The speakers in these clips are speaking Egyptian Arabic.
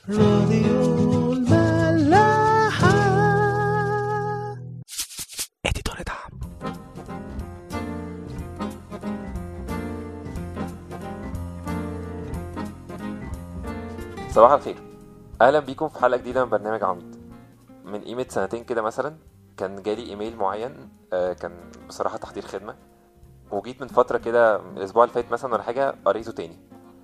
راديو الملاحة اديتور دعم صباح الخير اهلا بيكم في حلقه جديده من برنامج عميد من قيمه سنتين كده مثلا كان جالي ايميل معين آه، كان بصراحه تحضير خدمه وجيت من فتره كده من الاسبوع اللي فات مثلا ولا حاجه قريته تاني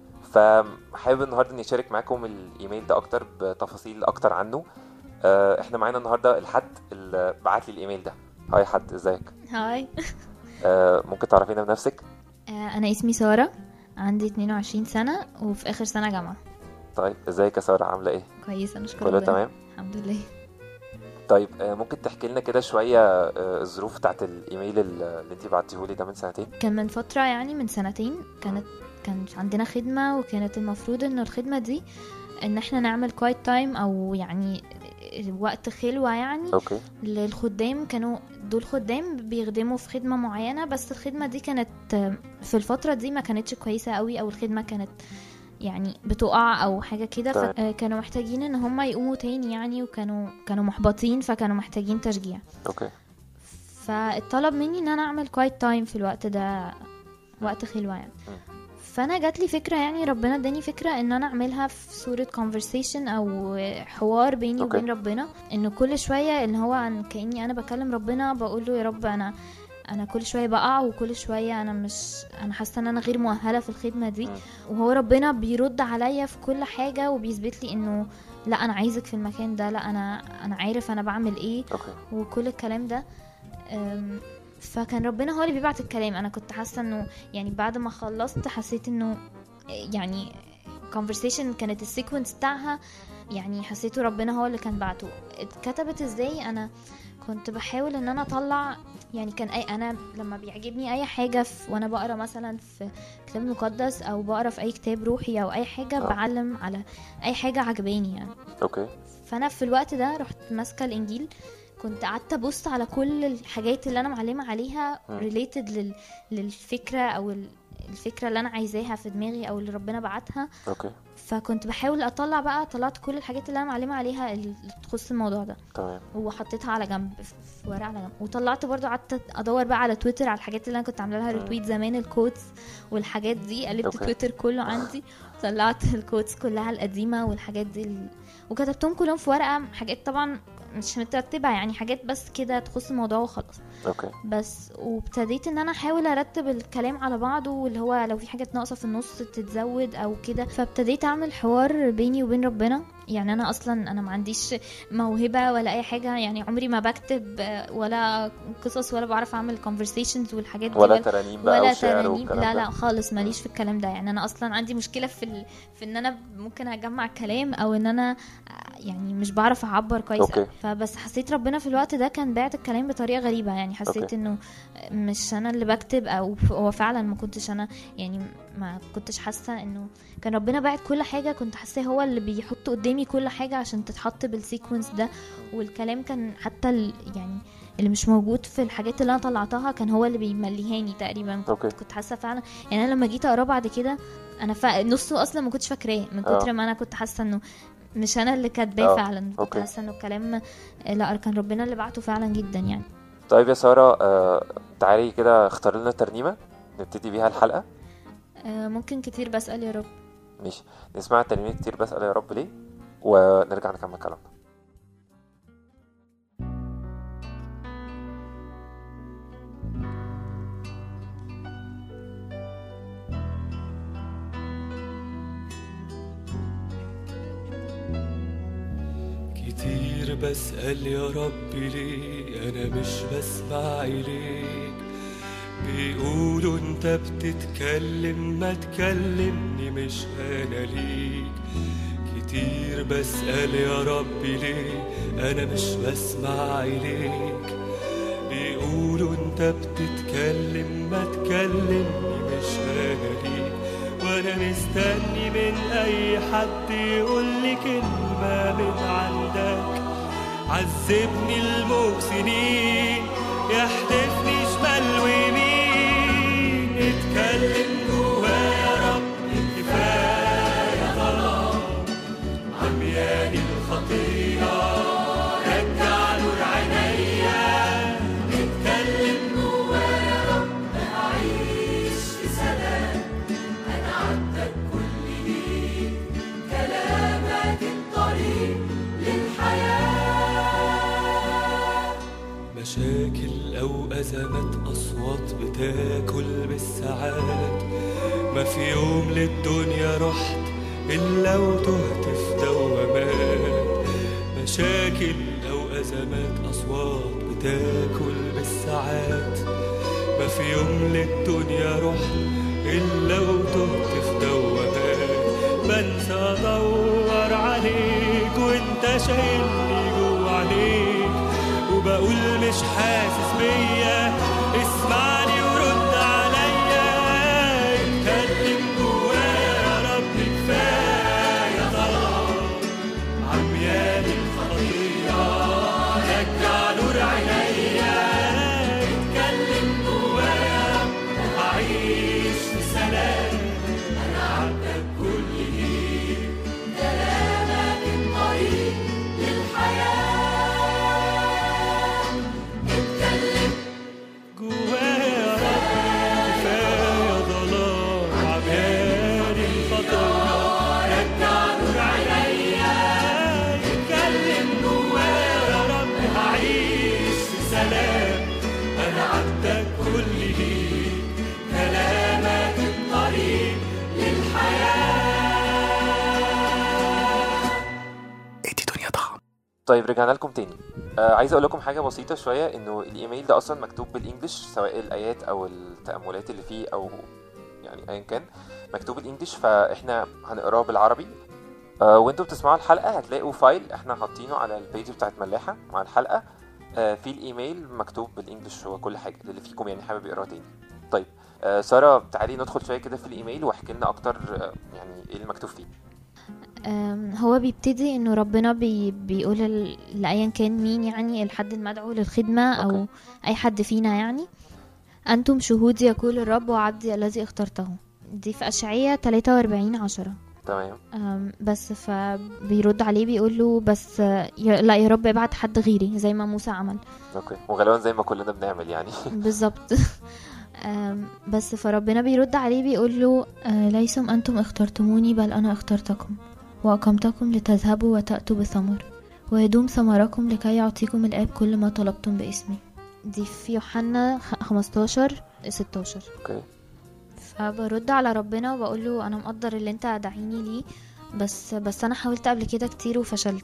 فحابب النهارده اني اشارك معاكم الايميل ده اكتر بتفاصيل اكتر عنه آه، احنا معانا النهارده الحد اللي بعت لي الايميل ده هاي حد ازيك هاي آه، ممكن تعرفينا بنفسك آه، أنا اسمي سارة عندي 22 سنة وفي آخر سنة جامعة طيب ازيك يا ساره عامله ايه كويسة نشكر كله ربنا. تمام الحمد لله طيب آه، ممكن تحكي لنا كده شويه آه، الظروف بتاعت الايميل اللي اللي انت بعتيه لي ده من سنتين كان من فترة يعني من سنتين كانت كان عندنا خدمة وكانت المفروض إن الخدمة دي إن احنا نعمل كوايت تايم أو يعني وقت خلوة يعني اوكي للخدام كانوا دول خدام بيخدموا في خدمة معينة بس الخدمة دي كانت آه، في الفترة دي ما كانتش كويسة قوي أو الخدمة كانت يعني بتقع او حاجه كده تمام. فكانوا محتاجين ان هم يقوموا تاني يعني وكانوا كانوا محبطين فكانوا محتاجين تشجيع اوكي فاتطلب مني ان انا اعمل كوايت تايم في الوقت ده وقت خلوه يعني فانا جات لي فكره يعني ربنا اداني فكره ان انا اعملها في صوره conversation او حوار بيني أوكي. وبين ربنا انه كل شويه ان هو عن كاني انا بكلم ربنا بقول له يا رب انا انا كل شويه بقع وكل شويه انا مش انا حاسه ان انا غير مؤهله في الخدمه دي مم. وهو ربنا بيرد عليا في كل حاجه وبيثبت لي انه لا انا عايزك في المكان ده لا انا انا عارف انا بعمل ايه اوكي وكل الكلام ده أم، فكان ربنا هو اللي بيبعت الكلام انا كنت حاسه انه يعني بعد ما خلصت حسيت انه يعني conversation كانت السيكونس بتاعها يعني حسيته ربنا هو اللي كان بعته اتكتبت ازاي انا كنت بحاول ان انا اطلع يعني كان اي انا لما بيعجبني اي حاجه في وانا بقرا مثلا في كتاب مقدس او بقرا في اي كتاب روحي او اي حاجه آه. بعلم على اي حاجه عجباني يعني اوكي فانا في الوقت ده رحت ماسكه الانجيل كنت قعدت ابص على كل الحاجات اللي انا معلمه عليها مم. ريليتد لل... للفكره او ال- الفكره اللي انا عايزاها في دماغي او اللي ربنا بعتها اوكي فكنت بحاول اطلع بقى طلعت كل الحاجات اللي انا معلمه عليها اللي تخص الموضوع ده تمام وحطيتها على جنب في ورقه على جنب وطلعت برضو قعدت ادور بقى على تويتر على الحاجات اللي انا كنت عامله لها مم. ريتويت زمان الكوتس والحاجات دي قلبت أوكي. تويتر كله عندي طلعت الكوتس كلها القديمه والحاجات دي ال... وكتبتهم كلهم في ورقه حاجات طبعا مش مترتبه يعني حاجات بس كده تخص الموضوع وخلاص اوكي بس وابتديت ان انا احاول ارتب الكلام على بعضه واللي هو لو في حاجات ناقصه في النص تتزود او كده فابتديت اعمل حوار بيني وبين ربنا يعني انا اصلا انا ما عنديش موهبه ولا اي حاجه يعني عمري ما بكتب آه، ولا قصص ولا بعرف اعمل conversations والحاجات دي ولا ترانيم بقى ولا وشعر ترانيم والكلام لا ده لا خالص ماليش في الكلام ده يعني انا اصلا عندي مشكله في ال... في ان انا ممكن اجمع كلام او ان انا يعني مش بعرف اعبر كويس أوكي. فبس حسيت ربنا في الوقت ده كان باعت الكلام بطريقه غريبه يعني حسيت أوكي. انه مش انا اللي بكتب او هو فعلا ما كنتش انا يعني ما كنتش حاسه انه كان ربنا باعت كل حاجه كنت حاساه هو اللي بيحط قدامي كل حاجه عشان تتحط بالسيكونس ده والكلام كان حتى ال... يعني اللي مش موجود في الحاجات اللي انا طلعتها كان هو اللي بيمليهاني تقريبا اوكي كنت حاسه فعلا يعني انا لما جيت اقراه بعد كده انا فا... نصه اصلا ما كنتش فاكراه من آه. كتر ما انا كنت حاسه انه مش انا اللي كاتباه آه. فعلا كنت أوكي. حاسه انه الكلام لا كان ربنا اللي بعته فعلا جدا يعني طيب يا ساره آه، تعالي كده اختار لنا ترنيمه نبتدي بيها الحلقه آه، ممكن كتير بسأل يا رب ماشي نسمع الترنيمه كتير بسال يا رب ليه ونرجع نكمل كلامنا كتير بسأل يا رب ليه أنا مش بسمع إليك بيقولوا أنت بتتكلم ما تكلمني مش أنا ليك كتير بسأل يا رب ليه أنا مش بسمع إليك بيقولوا أنت بتتكلم ما تكلمني مش أنا ليك وأنا مستني من أي حد يقول لي كلمة من عندك عذبني الموج سنين يحدفني شمال ويمين اتكلم جوايا يا رب كفاية ظلام عم عمياني الخطية رجع نور عينيا اتكلم جوايا يا رب أعيش في سلام أنا عبدك كل ليك كلامك الطريق للحياة مشاكل أو أزمات أصوات بتاكل بالساعات ما في يوم للدنيا رحت إلا وتهت في دوامات مشاكل أو أزمات أصوات بتاكل بالساعات ما في يوم للدنيا رحت إلا وتهت في دوامات بنسى أدور عليك وأنت شايلني جوا عليك وبقول مش حاسس بيا اسمعني ورد عليا اتكلم جوايا يا رب كفايه ضلال عمياني الخطيه رجع نور عينيا اتكلم جوايا يا رب اعيش في سلام انا عبدك كل ليك كلامك الطريق للحياه اتكلم جوايا يا رب كفايه ضلال عمياني الخطيه رجع نور عينيا اتكلم جوايا يا رب هعيش في سلام انا عبدك كل ليك كلامك الطريق للحياه ادي دنيا طعم طيب رجعنا لكم تاني آه عايز اقول لكم حاجه بسيطه شويه انه الايميل ده اصلا مكتوب بالانجلش سواء الايات او التاملات اللي فيه او يعني ايا كان مكتوب بالانجلش فاحنا هنقراه بالعربي آه وانتوا بتسمعوا الحلقه هتلاقوا فايل احنا حاطينه على البيج بتاعت ملاحه مع الحلقه آه في الايميل مكتوب بالانجلش وكل حاجه اللي فيكم يعني حابب يقراه تاني طيب آه ساره تعالي ندخل شويه كده في الايميل واحكي لنا اكتر آه يعني ايه المكتوب فيه أم، هو بيبتدي انه ربنا بي بيقول ال- لايا كان مين يعني الحد المدعو للخدمه او أوكي. اي حد فينا يعني انتم شهودي يقول الرب وعبدي الذي اخترته دي في اشعياء 43 10 تمام أم، بس فبيرد عليه بيقول له بس آه، يا- لا يا رب ابعت حد غيري زي ما موسى عمل اوكي وغالبا زي ما كلنا بنعمل يعني بالظبط أم، بس فربنا بيرد عليه بيقول له آه، ليسم أنتم اخترتموني بل أنا اخترتكم وأقمتكم لتذهبوا وتأتوا بثمر ويدوم ثمركم لكي يعطيكم الآب كل ما طلبتم باسمي دي في يوحنا خ- 15 16 اوكي فبرد على ربنا وبقول له انا مقدر اللي انت داعيني ليه بس بس انا حاولت قبل كده كتير وفشلت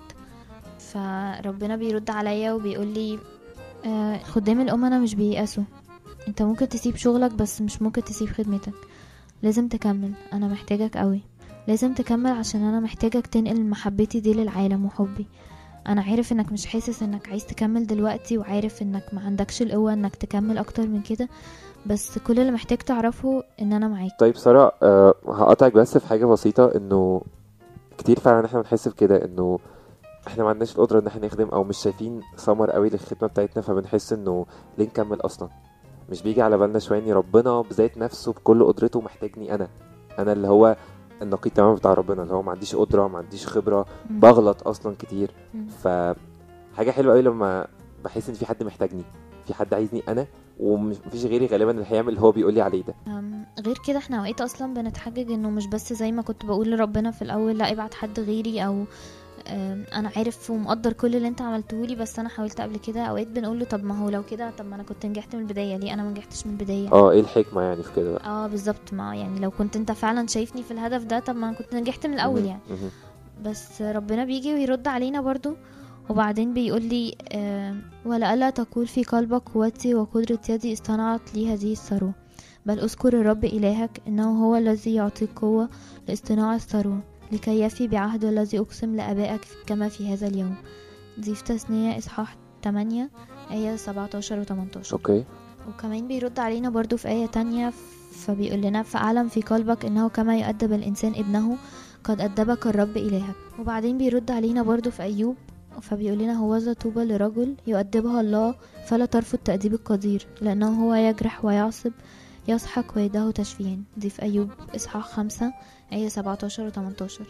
فربنا بيرد عليا وبيقول لي آه خدام الامنا مش بييأسوا انت ممكن تسيب شغلك بس مش ممكن تسيب خدمتك لازم تكمل انا محتاجك قوي لازم تكمل عشان انا محتاجك تنقل محبتي دي للعالم وحبي انا عارف انك مش حاسس انك عايز تكمل دلوقتي وعارف انك ما عندكش القوة انك تكمل اكتر من كده بس كل اللي محتاج تعرفه ان انا معاك طيب سارة أه هقطعك بس في حاجة بسيطة انه كتير فعلا احنا بنحس بكده انه احنا ما عندناش القدرة ان احنا نخدم او مش شايفين ثمر قوي للخدمة بتاعتنا فبنحس انه ليه نكمل اصلا مش بيجي على بالنا شوية ان ربنا بذات نفسه بكل قدرته محتاجني انا انا اللي هو النقيض تماما بتاع ربنا اللي هو ما عنديش قدرة ما عنديش خبرة مم. بغلط اصلا كتير مم. فحاجة حلوة قوي لما بحس ان في حد محتاجني في حد عايزني انا ومفيش غيري غالبا اللي هيعمل اللي هو بيقول لي عليه ده أم، غير كده احنا اوقات اصلا بنتحجج انه مش بس زي ما كنت بقول لربنا في الاول لا ابعت حد غيري او أم، انا عارف ومقدر كل اللي انت عملته لي بس انا حاولت قبل كده اوقات بنقول له طب ما هو لو كده طب ما انا كنت نجحت من البدايه ليه انا ما نجحتش من البدايه اه ايه الحكمة يعني في كده بقى اه بالظبط ما يعني لو كنت انت فعلا شايفني في الهدف ده طب ما انا كنت نجحت من الاول مهم. يعني مهم. بس ربنا بيجي ويرد علينا برضو وبعدين بيقول لي آه ولئلا تقول في قلبك قوتي وقدرة يدي اصطنعت لي هذه الثروة بل اذكر الرب إلهك إنه هو الذي يعطيك قوة لاصطناع الثروة لكي يفي بعهده الذي أقسم لآبائك كما في هذا اليوم دي في تثنية إصحاح 8 آية 17 و 18 اوكي وكمان بيرد علينا برضو في آية تانية فبيقول لنا فأعلم في قلبك إنه كما يؤدب الإنسان ابنه قد أدبك الرب إلهك وبعدين بيرد علينا برضو في أيوب فبيقول لنا هوذا طوبى لرجل يؤدبها الله فلا ترفض تأديب القدير لأنه هو يجرح ويعصب يضحك ويده تشفيان دي في أيوب إصحاح خمسة آية 17 و 18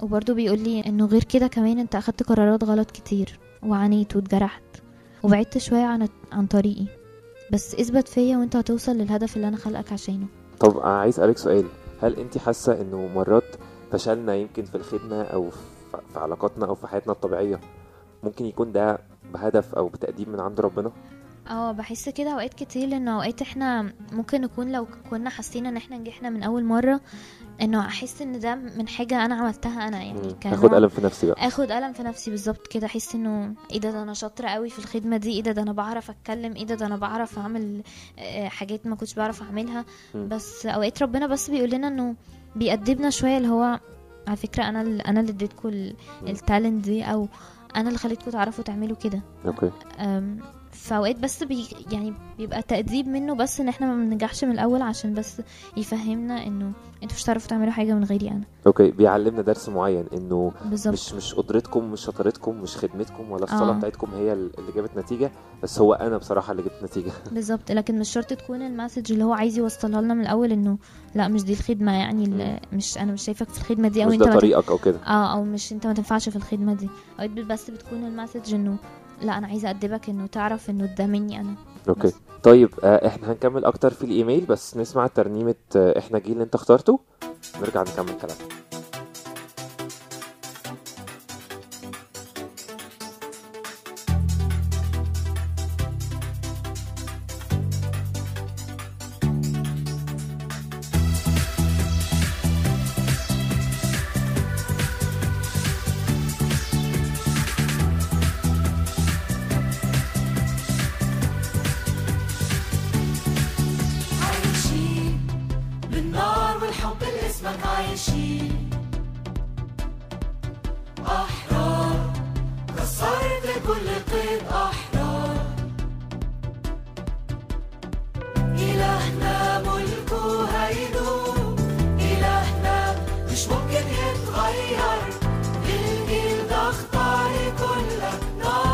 وبرضه بيقول لي انه غير كده كمان انت اخدت قرارات غلط كتير وعانيت واتجرحت وبعدت شويه عن عن طريقي بس اثبت فيا وانت هتوصل للهدف اللي انا خلقك عشانه طب أنا عايز اسالك سؤال هل انت حاسه انه مرات فشلنا يمكن في الخدمه او في في علاقاتنا او في حياتنا الطبيعيه ممكن يكون ده بهدف او بتقديم من عند ربنا اه بحس كده اوقات كتير لان اوقات احنا ممكن نكون لو كنا حاسين ان احنا نجحنا من اول مره انه احس ان ده من حاجه انا عملتها انا يعني مم. كنوع- هاخد قلم في نفسي بقى اخد قلم في نفسي بالظبط كده احس انه ايه ده, ده انا شاطره قوي في الخدمه دي ايه ده, ده انا بعرف اتكلم ايه ده, ده انا بعرف اعمل آه، حاجات ما كنتش بعرف اعملها مم. بس اوقات ربنا بس بيقول لنا انه بيأدبنا شويه اللي هو على فكره انا اللي انا اللي اديتكم التالنت دي او انا اللي خليتكم تعرفوا تعملوا كده اوكي أم، فاوقات بس بي يعني بيبقى تأديب منه بس ان احنا ما بننجحش من الاول عشان بس يفهمنا انه انتوا مش هتعرفوا تعملوا حاجه من غيري انا اوكي بيعلمنا درس معين انه بالظبط مش مش قدرتكم مش شطارتكم مش خدمتكم ولا الصلاه آه. بتاعتكم هي اللي جابت نتيجه بس هو انا بصراحه اللي جبت نتيجه بالظبط لكن مش شرط تكون المسج اللي هو عايز يوصلها لنا من الاول انه لا مش دي الخدمه يعني اللي مش انا مش شايفك في الخدمه دي او مش انت ده ما تن- طريقك او كده اه او مش انت ما تنفعش في الخدمه دي اوقات بس بتكون المسج انه لا انا عايزه ادبك انه تعرف انه ده مني انا اوكي بس. طيب آه، احنا هنكمل اكتر في الايميل بس نسمع ترنيمه آه، احنا جيل اللي انت اخترته نرجع نكمل كلامنا عايشين بالنار والحب لاسمك عايشين أحرار كسرت كل قيد أحرار إلهنا ملكه هيدوم إلهنا مش ممكن يتغير الجيل ده اختار كلك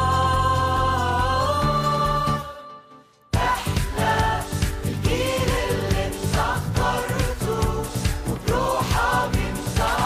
نار احنا الجيل اللي انت اخترته وبروحك انت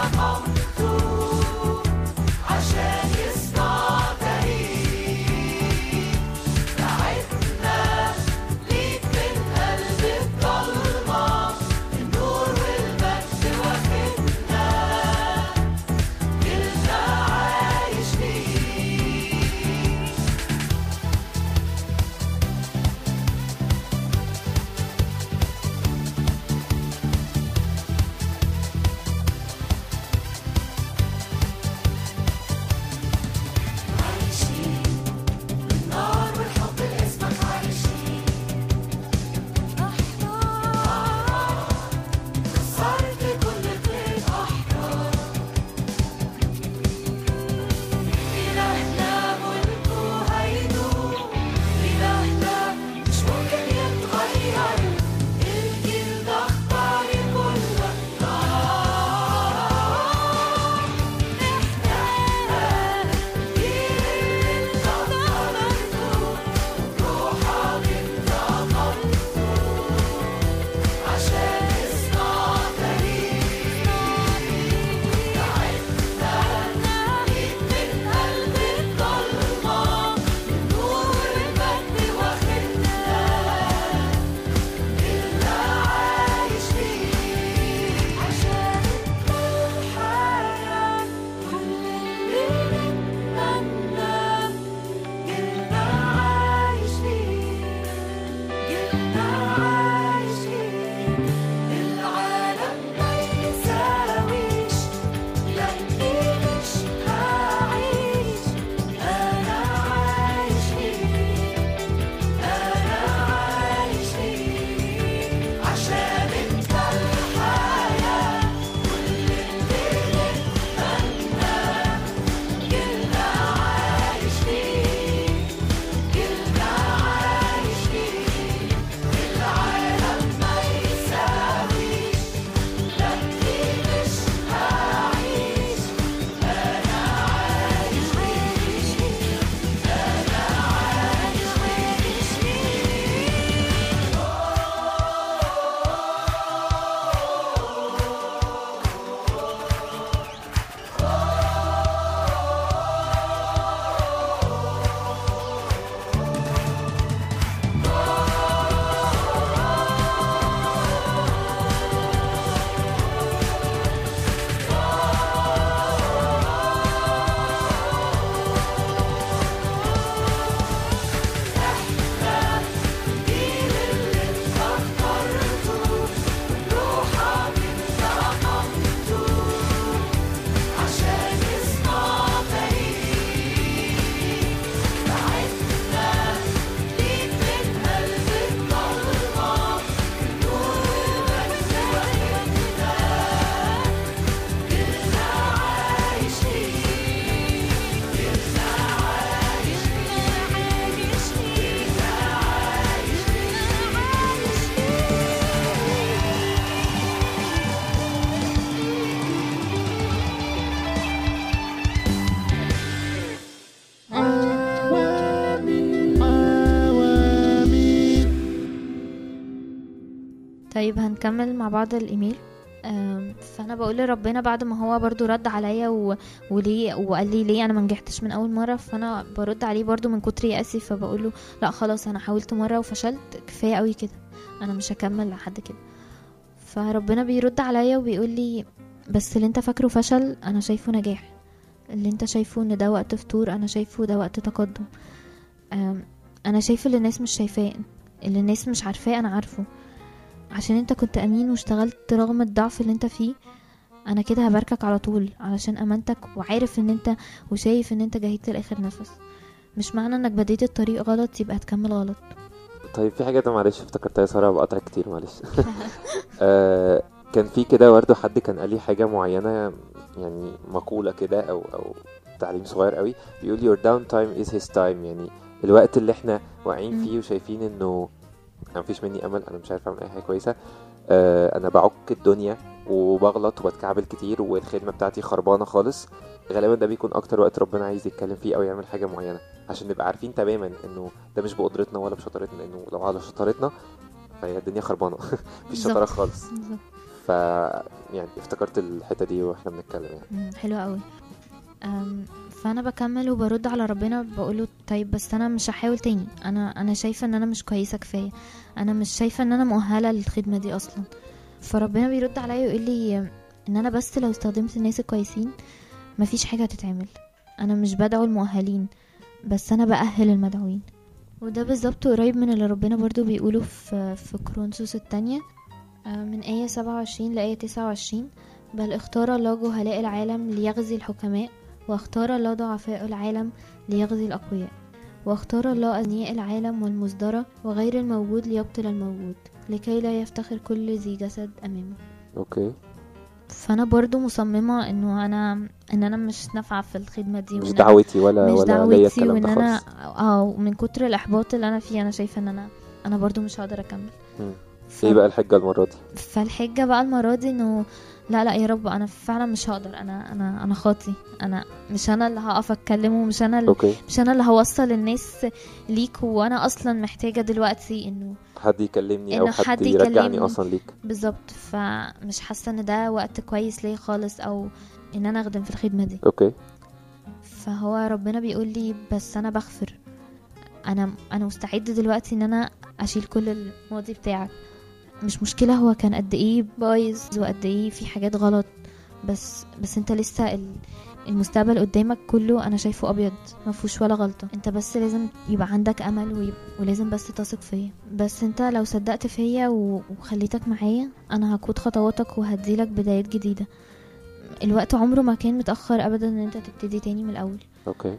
طيب هنكمل مع بعض الايميل أم، فانا بقول لربنا بعد ما هو برضو رد عليا و... وليه وقال لي ليه انا ما نجحتش من اول مره فانا برد عليه برضو من كتر يأسي فبقول له لا خلاص انا حاولت مره وفشلت كفايه قوي كده انا مش هكمل لحد كده فربنا بيرد عليا وبيقول لي بس اللي انت فاكره فشل انا شايفه نجاح اللي انت شايفه ان ده وقت فتور انا شايفه ده وقت تقدم أم، انا شايفه اللي الناس مش شايفاه اللي الناس مش عارفاه انا عارفه عشان انت كنت امين واشتغلت رغم الضعف اللي انت فيه انا كده هباركك على طول علشان امانتك وعارف ان انت وشايف ان انت جاهدت لاخر نفس مش معنى انك بديت الطريق غلط يبقى هتكمل غلط طيب في حاجة ده معلش افتكرتها يا سارة بقطع كتير معلش آه كان في كده برضه حد كان قال لي حاجة معينة يعني مقولة كده أو أو تعليم صغير قوي بيقول your down time is his time يعني الوقت اللي احنا واقعين مم. فيه وشايفين انه انا مفيش مني امل انا مش عارف اعمل اي حاجة كويسة آه انا بعك الدنيا وبغلط وبتكعبل كتير والخدمة بتاعتي خربانة خالص غالبا ده بيكون اكتر وقت ربنا عايز يتكلم فيه او يعمل حاجة معينة عشان نبقى عارفين تماما انه ده مش بقدرتنا ولا بشطارتنا انه لو على شطارتنا فهي الدنيا خربانه مفيش شطاره بالظبط. خالص بالظبط ف يعني افتكرت الحته دي واحنا بنتكلم يعني مم، حلو قوي أم، فانا بكمل وبرد على ربنا بقوله طيب بس انا مش هحاول تاني انا انا شايفه ان انا مش كويسه كفايه انا مش شايفه ان انا مؤهله للخدمه دي اصلا فربنا بيرد عليا ويقول لي ان انا بس لو استخدمت الناس الكويسين مفيش حاجه هتتعمل انا مش بدعو المؤهلين بس انا باهل المدعوين وده بالظبط قريب من اللي ربنا برضو بيقوله في في كرونسوس التانية آه، من آية 27 لآية 29 بل اختار الله جهلاء العالم ليغزي الحكماء واختار الله ضعفاء العالم ليغزي الأقوياء واختار الله أغنياء العالم والمزدرى وغير الموجود ليبطل الموجود لكي لا يفتخر كل ذي جسد أمامه اوكي فأنا برضو مصممة إنه أنا إن أنا مش نافعة في الخدمة دي مش وإن أنا- دعوتي ولا مش ولا ليا دعوتي الكلام وإن ده أنا خالص اه من كتر الإحباط اللي أنا فيه أنا شايفة إن أنا أنا برضو مش هقدر أكمل مم. ف- ايه بقى الحجه المره دي فالحجة بقى المرة دي انه لا لا يا رب انا فعلا مش هقدر انا انا انا خاطي انا مش انا اللي هقف اتكلم ومش انا اللي اوكي مش انا اللي هوصل الناس ليك وانا اصلا محتاجة دلوقتي انه حد يكلمني او إنه حد, حد يرجعني يكلمني. اصلا ليك بالظبط فمش حاسة ان ده وقت كويس ليا خالص او ان انا اخدم في الخدمة دي اوكي فهو ربنا بيقول لي بس انا بغفر انا انا مستعد دلوقتي ان انا اشيل كل الماضي بتاعك مش مشكله هو كان قد ايه بايظ وقد ايه في حاجات غلط بس بس انت لسه ال- المستقبل قدامك كله انا شايفه ابيض ما فيهوش ولا غلطه انت بس لازم يبقى عندك امل ويب... ولازم بس تثق فيا بس انت لو صدقت فيا و... وخليتك معايا انا هقود خطواتك وهديلك بدايات جديده الوقت عمره ما كان متاخر ابدا ان انت تبتدي تاني من الاول اوكي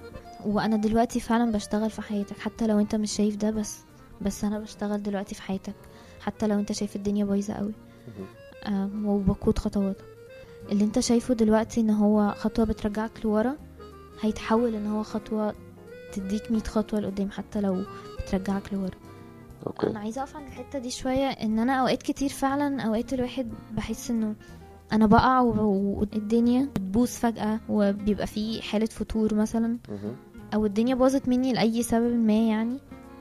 وانا دلوقتي فعلا بشتغل في حياتك حتى لو انت مش شايف ده بس بس انا بشتغل دلوقتي في حياتك حتى لو انت شايف الدنيا بايظه قوي مهم. آم، وبقود خطواتك اللي انت شايفه دلوقتي ان هو خطوه بترجعك لورا هيتحول ان هو خطوه تديك 100 خطوه لقدام حتى لو بترجعك لورا اوكي انا عايزه اقف عند الحته دي شويه ان انا اوقات كتير فعلا اوقات الواحد بحس انه انا بقع و- والدنيا بتبوظ فجاه وبيبقى في حاله فتور مثلا مهم. او الدنيا باظت مني لاي سبب ما يعني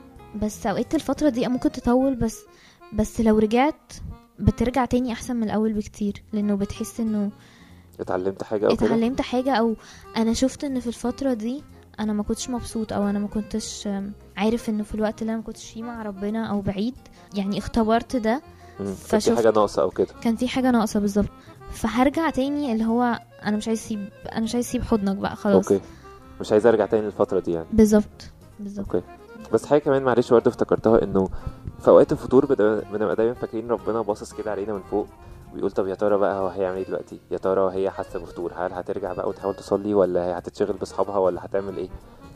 بس اوقات الفتره دي ممكن تطول بس بس لو رجعت بترجع تاني احسن من الاول بكتير لانه بتحس انه اتعلمت حاجه او كده اتعلمت حاجه او انا شفت ان في الفتره دي انا ما كنتش مبسوط او انا ما كنتش آم، عارف انه في الوقت اللي انا ما كنتش فيه مع ربنا او بعيد يعني اختبرت ده مم. كان في فشفت- حاجه ناقصه او كده كان في حاجه ناقصه بالظبط فهرجع تاني اللي هو انا مش عايز اسيب انا مش عايز اسيب حضنك بقى خلاص اوكي مش عايز ارجع تاني للفتره دي يعني بالظبط بالظبط اوكي بس حاجه كمان معلش برضه افتكرتها انه في اوقات الفطور بنبقى بنبقى دايما فاكرين ربنا باصص كده علينا من فوق ويقول طب يا ترى بقى هو هيعمل ايه دلوقتي يا ترى هي حاسه بفطور هل هترجع بقى وتحاول تصلي ولا هي هتتشغل باصحابها ولا هتعمل ايه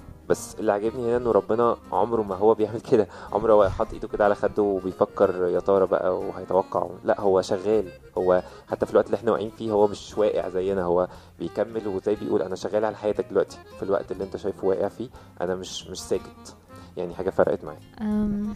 بس اللي عاجبني هنا انه ربنا عمره ما هو بيعمل كده عمره هو حاطط ايده كده على خده وبيفكر يا ترى بقى وهيتوقع لا هو شغال هو حتى في الوقت اللي احنا واقعين فيه هو مش واقع زينا هو بيكمل وزي بيقول انا شغال على حياتك دلوقتي في الوقت اللي انت شايفه واقع فيه انا مش مش ساكت يعني حاجه فرقت معايا أم،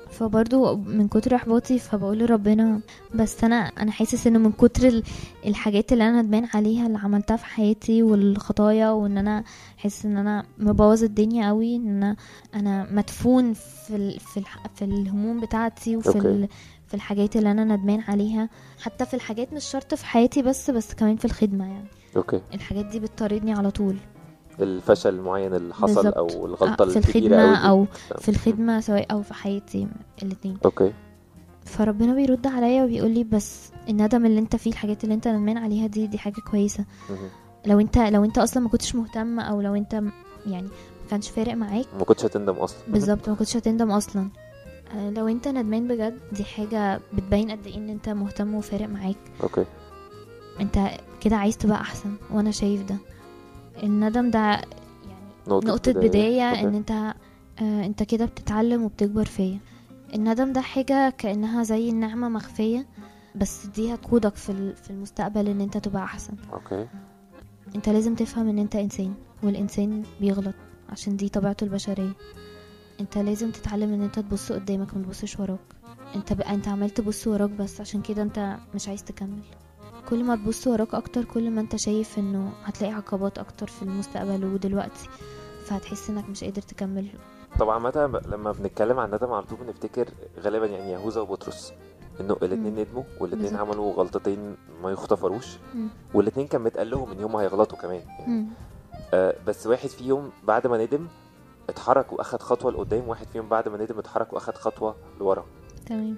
فبرضو من كتر احباطي فبقول لربنا بس انا انا حاسس انه من كتر ال- الحاجات اللي انا ندمان عليها اللي عملتها في حياتي والخطايا وان انا حاسس ان انا مبوظ الدنيا قوي ان انا انا مدفون في ال في الح في الهموم بتاعتي وفي أوكي. ال في الحاجات اللي انا ندمان عليها حتى في الحاجات مش شرط في حياتي بس بس كمان في الخدمة يعني اوكي الحاجات دي بتطاردني على طول الفشل المعين اللي حصل بالظبط. او الغلطه آه، في الكبيره قوي الخدمة دي. او في الخدمة سواء او في حياتي الاتنين اوكي فربنا بيرد عليا وبيقول لي بس الندم اللي انت فيه الحاجات اللي انت ندمان عليها دي دي حاجه كويسه مهم. لو انت لو انت اصلا ما كنتش مهتم او لو انت م- يعني ما كانش فارق معاك ما كنتش هتندم اصلا بالظبط ما كنتش هتندم اصلا آه، لو انت ندمان بجد دي حاجه بتبين قد ايه ان انت مهتم وفارق معاك اوكي انت كده عايز تبقى احسن وانا شايف ده الندم ده يعني نقطه, نقطة بداية أوكي. ان انت آه انت كده بتتعلم وبتكبر فيا الندم ده حاجة كأنها زي النعمة مخفية بس دي هتقودك في ال- في المستقبل ان انت تبقى احسن اوكي انت لازم تفهم ان انت انسان والانسان بيغلط عشان دي طبيعته البشرية انت لازم تتعلم ان انت تبص قدامك ما تبصش وراك انت بقى انت عمال تبص وراك بس عشان كده انت مش عايز تكمل كل ما تبص وراك اكتر كل ما انت شايف انه هتلاقي عقبات اكتر في المستقبل ودلوقتي فهتحس انك مش قادر تكمل طبعا عامة لما بنتكلم عن ندم على طول بنفتكر غالبا يعني يهوذا وبطرس انه الاتنين مم. ندموا والاتنين بالظبط. عملوا غلطتين ما يغتفروش مم. والاتنين كان متقال لهم ان هم هيغلطوا كمان يعني مم. آه بس واحد فيهم بعد ما ندم اتحرك واخد خطوه لقدام واحد فيهم بعد ما ندم اتحرك واخد خطوه لورا تمام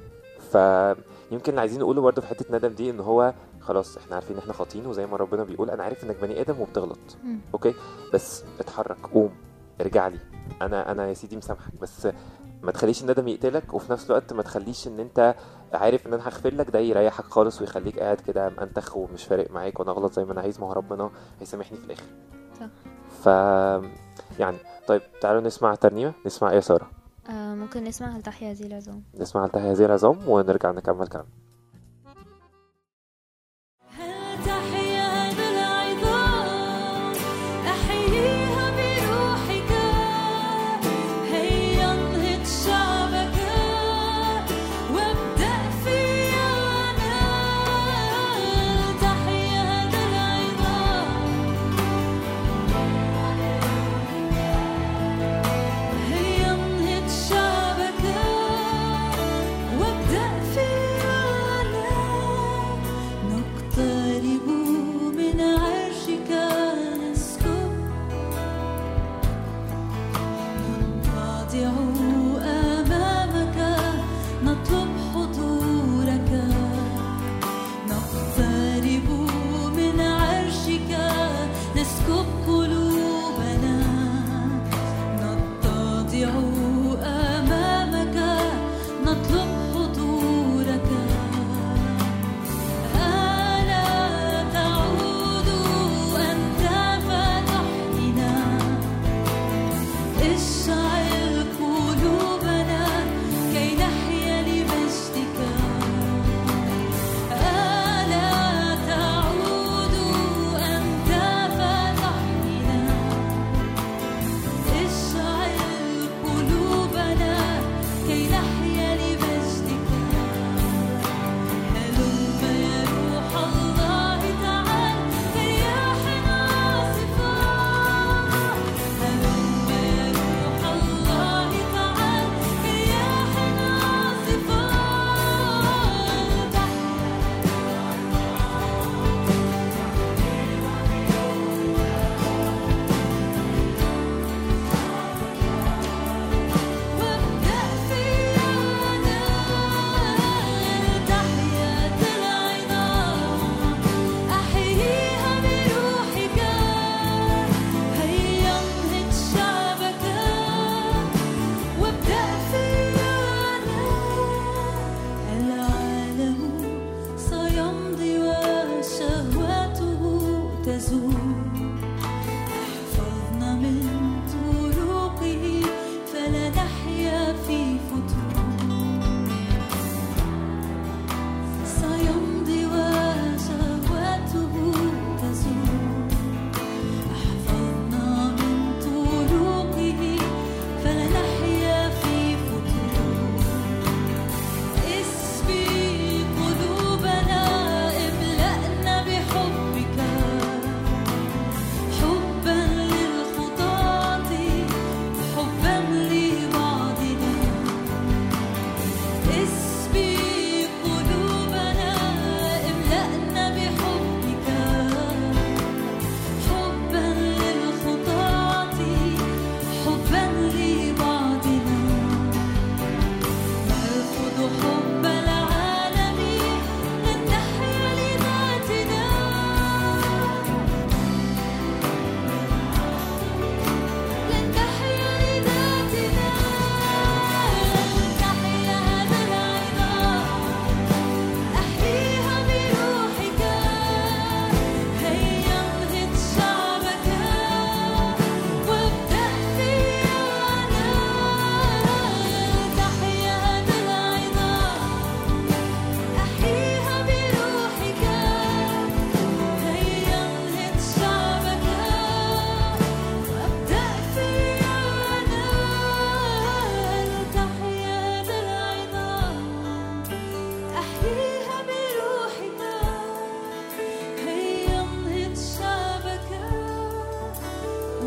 فيمكن اللي عايزين نقوله برضه في حته ندم دي ان هو خلاص احنا عارفين ان احنا خاطئين وزي ما ربنا بيقول انا عارف انك بني ادم وبتغلط مم. اوكي بس اتحرك قوم ارجع لي انا انا يا سيدي مسامحك بس ما تخليش الندم يقتلك وفي نفس الوقت ما تخليش ان انت عارف ان انا هغفر لك ده يريحك خالص ويخليك قاعد كده منتخ ومش فارق معاك وانا اغلط زي ما انا عايز ما هو ربنا هيسامحني في الاخر صح. ف يعني طيب تعالوا نسمع ترنيمه نسمع ايه يا ساره آه ممكن نسمع هل تحيا هذه العظام نسمع عن هذه العظام ونرجع نكمل كلام هل تحيا هذا العظام أحييها بروحك هيا انهض شعبك وابدأ فيا أنا هل تحيا هذا العظام هيا انهض شعبك وابدأ فيا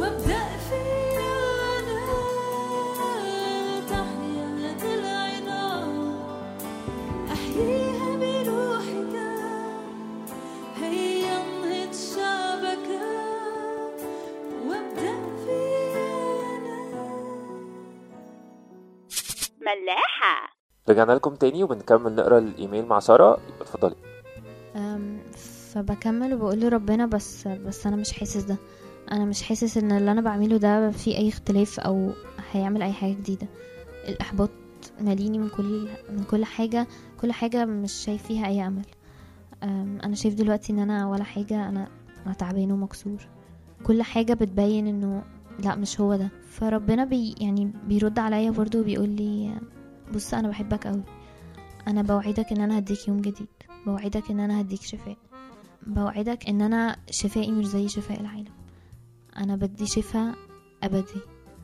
وابدأ فيا أنا تحيا هذا العظام أحييها بروحك هيا انهض شعبك وابدأ فيا أنا ملاحة رجعنا لكم تاني وبنكمل نقرا الايميل مع ساره اتفضلي أم، فبكمل وبقول لربنا بس بس انا مش حاسس ده انا مش حاسس ان اللي انا بعمله ده فيه اي اختلاف او هيعمل اي حاجه جديده الاحباط ماليني من كل من كل حاجه كل حاجه مش شايف فيها اي امل أم، انا شايف دلوقتي ان انا ولا حاجه انا انا تعبان ومكسور كل حاجه بتبين انه لا مش هو ده فربنا بي يعني بيرد عليا برضو وبيقول لي بص انا بحبك قوي انا بوعدك ان انا هديك يوم جديد بوعدك ان انا هديك شفاء بوعدك ان انا شفائي مش زي شفاء العالم انا بدي شفاء ابدي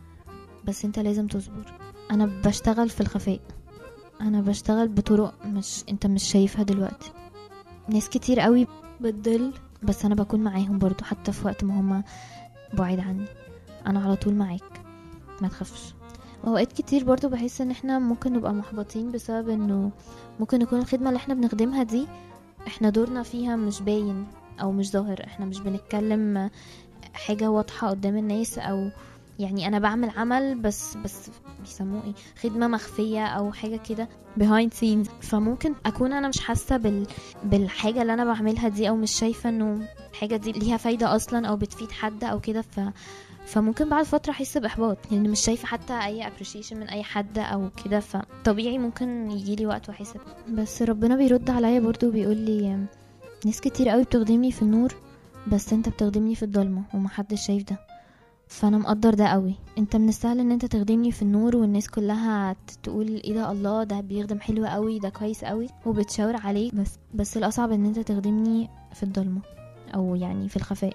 بس انت لازم تصبر انا بشتغل في الخفاء انا بشتغل بطرق مش انت مش شايفها دلوقتي ناس كتير قوي بتضل بس انا بكون معاهم برضو حتى في وقت ما هما بعيد عني انا على طول معاك ما تخافش اوقات كتير برضو بحس ان احنا ممكن نبقى محبطين بسبب انه ممكن يكون الخدمة اللي احنا بنخدمها دي احنا دورنا فيها مش باين او مش ظاهر احنا مش بنتكلم حاجة واضحة قدام الناس او يعني انا بعمل عمل بس بس بيسموه ايه خدمة مخفية او حاجة كده behind scenes فممكن اكون انا مش حاسة بال... بالحاجة اللي انا بعملها دي او مش شايفة انه الحاجة دي ليها فايدة اصلا او بتفيد حد او كده ف فممكن بعد فترة احس باحباط لان مش شايفة حتى اي appreciation من اي حد او كده فطبيعي ممكن يجيلي وقت واحس بس ربنا بيرد عليا برضو وبيقول لي ناس كتير قوي بتخدمني في النور بس انت بتخدمني في الضلمة ومحدش شايف ده فانا مقدر ده قوي انت من السهل ان انت تخدمني في النور والناس كلها ت- تقول ايه ده الله ده بيخدم حلو قوي ده كويس قوي وبتشاور عليه بس بس الاصعب ان انت تخدمني في الضلمة او يعني في الخفاء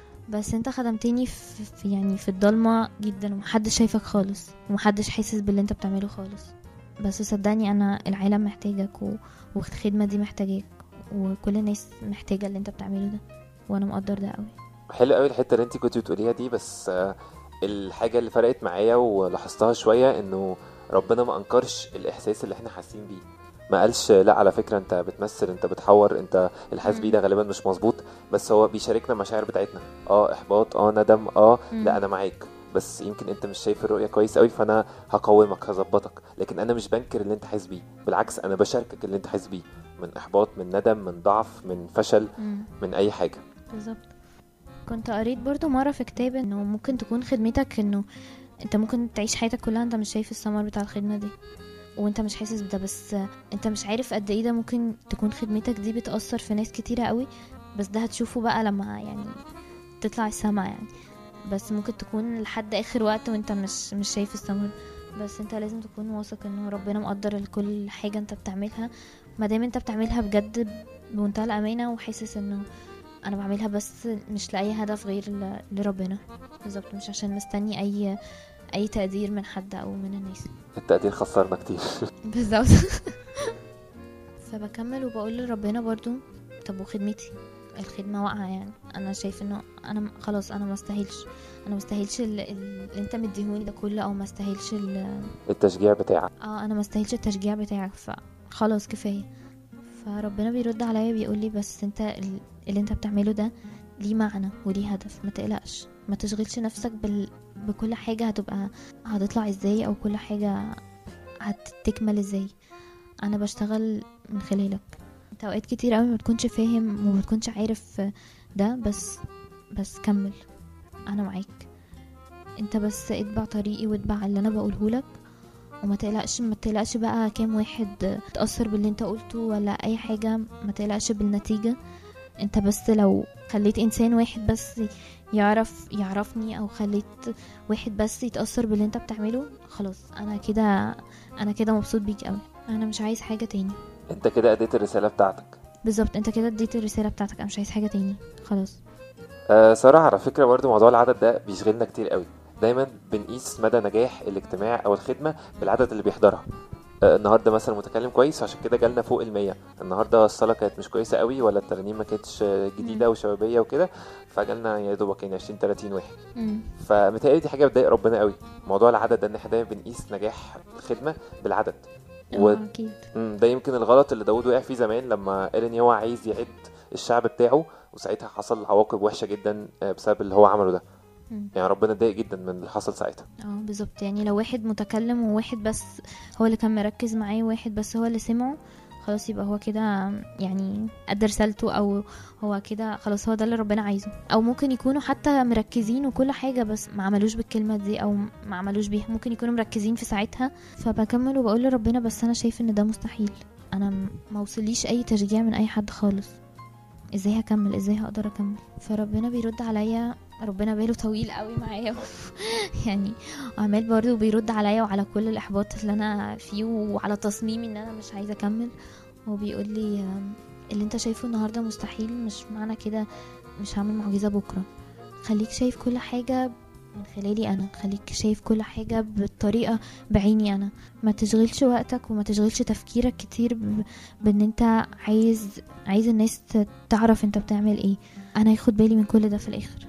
بس انت خدمتني في في- يعني في الضلمة جدا ومحدش شايفك خالص ومحدش حاسس باللي انت بتعمله خالص بس صدقني انا العالم محتاجك و... والخدمة دي محتاجاك وكل الناس محتاجة اللي انت بتعمله ده وانا مقدر ده قوي حلو قوي الحته اللي انت كنت بتقوليها دي بس آه، الحاجه اللي فرقت معايا ولاحظتها شويه انه ربنا ما انكرش الاحساس اللي احنا حاسين بيه ما قالش لا على فكره انت بتمثل انت بتحور انت الحاسس بيه ده غالبا مش مظبوط بس هو بيشاركنا المشاعر بتاعتنا اه احباط اه ندم اه مم. لا انا معاك بس يمكن انت مش شايف الرؤيه كويس قوي فانا هقومك هظبطك لكن انا مش بنكر اللي انت حاسس بيه بالعكس انا بشاركك اللي انت حاسس بيه من احباط من ندم من ضعف من فشل مم. من اي حاجه بالظبط كنت قريت برضو مرة في كتاب انه ممكن تكون خدمتك انه انت ممكن تعيش حياتك كلها انت مش شايف الثمر بتاع الخدمة دي وانت مش حاسس بده بس انت مش عارف قد ايه ده ممكن تكون خدمتك دي بتأثر في ناس كتيرة قوي بس ده هتشوفه بقى لما يعني تطلع السما يعني بس ممكن تكون لحد اخر وقت وانت مش مش شايف الثمر بس انت لازم تكون واثق انه ربنا مقدر كل حاجة انت بتعملها ما دام انت بتعملها بجد بمنتهى الامانة وحاسس انه انا بعملها بس مش لاي هدف غير ل- لربنا بالظبط مش عشان مستني اي اي تقدير من حد او من الناس التقدير خسرنا كتير بالظبط فبكمل وبقول لربنا برضو طب وخدمتي الخدمة واقعة يعني انا شايف انه انا م- خلاص انا ما استاهلش انا ما استاهلش ال- ال- اللي انت مديهوني ده كله او ما استاهلش ال- التشجيع بتاعك اه انا ما استاهلش التشجيع بتاعك فخلاص كفايه فربنا بيرد عليا بيقول لي بس انت ال- اللي انت بتعمله ده ليه معنى وليه هدف ما تقلقش ما تشغلش نفسك بال... بكل حاجه هتبقى هتطلع ازاي او كل حاجه هتكمل ازاي انا بشتغل من خلالك انت اوقات كتير قوي ما بتكونش فاهم وما بتكونش عارف ده بس بس كمل انا معاك انت بس اتبع طريقي واتبع اللي انا بقوله لك وما تقلقش ما تقلقش بقى كام واحد اتأثر باللي انت قلته ولا اي حاجة ما تقلقش بالنتيجة انت بس لو خليت انسان واحد بس يعرف يعرفني او خليت واحد بس يتأثر باللي انت بتعمله خلاص انا كده انا كده مبسوط بيك قوي انا مش عايز حاجة تاني انت كده اديت الرساله بتاعتك بالظبط انت كده اديت الرسالة بتاعتك انا مش عايز حاجة تاني خلاص آه صراحه على فكره برضو موضوع العدد ده بيشغلنا كتير قوي دايما بنقيس مدى نجاح الاجتماع او الخدمه بالعدد اللي بيحضرها آه، النهارده مثلا متكلم كويس عشان كده جالنا فوق المية النهارده الصلاة كانت مش كويسة قوي ولا الترنيمة ما كانتش آه، جديدة وشبابية وكده فجالنا يا دوبك يعني 20 30 واحد مم. فمتهيألي دي حاجة بتضايق ربنا قوي موضوع العدد ده ان احنا دايما بنقيس نجاح الخدمة بالعدد و... اه اكيد مم، ده يمكن الغلط اللي داود وقع فيه زمان لما قال ان هو عايز يعد الشعب بتاعه وساعتها حصل عواقب وحشه جدا آه، بسبب اللي هو عمله ده مم. يعني ربنا اتضايق جدا من اللي حصل ساعتها اه بالظبط يعني لو واحد متكلم وواحد بس هو اللي كان مركز معاه وواحد بس هو اللي سمعه خلاص يبقى هو كده يعني قد رسالته او هو كده خلاص هو ده اللي ربنا عايزه او ممكن يكونوا حتى مركزين وكل حاجه بس ما عملوش بالكلمه دي او ما عملوش بيها ممكن يكونوا مركزين في ساعتها فبكمل وبقول لربنا بس انا شايف ان ده مستحيل انا م- ما وصليش اي تشجيع من اي حد خالص ازاي هكمل ازاي هقدر اكمل فربنا بيرد عليا ربنا باله طويل قوي معايا يعني عمال برضه بيرد عليا وعلى كل الاحباط اللي انا فيه وعلى تصميمي ان انا مش عايزه اكمل وبيقول لي آم، اللي انت شايفه النهارده مستحيل مش معنى كده مش هعمل معجزه بكره خليك شايف كل حاجه من خلالي انا خليك شايف كل حاجه بالطريقه بعيني انا ما تشغلش وقتك وما تشغلش تفكيرك كتير ب... بان انت عايز عايز الناس ت- تعرف انت بتعمل ايه انا هاخد بالي من كل ده في الاخر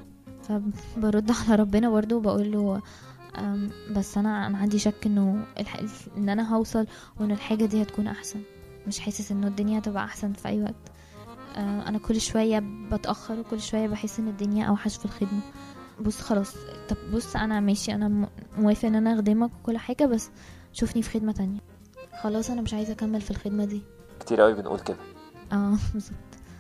فبرد على ربنا برضه وبقول له أم، بس انا انا عندي شك انه الح... ان انا هوصل وان الحاجه دي هتكون احسن مش حاسس انه الدنيا هتبقى احسن في اي وقت أه، انا كل شويه بتاخر وكل شويه بحس ان الدنيا اوحش في الخدمه بص خلاص طب بص انا ماشي انا م- موافق ان انا اخدمك وكل حاجه بس شوفني في خدمه تانية خلاص انا مش عايزه اكمل في الخدمه دي كتير قوي بنقول كده اه بالظبط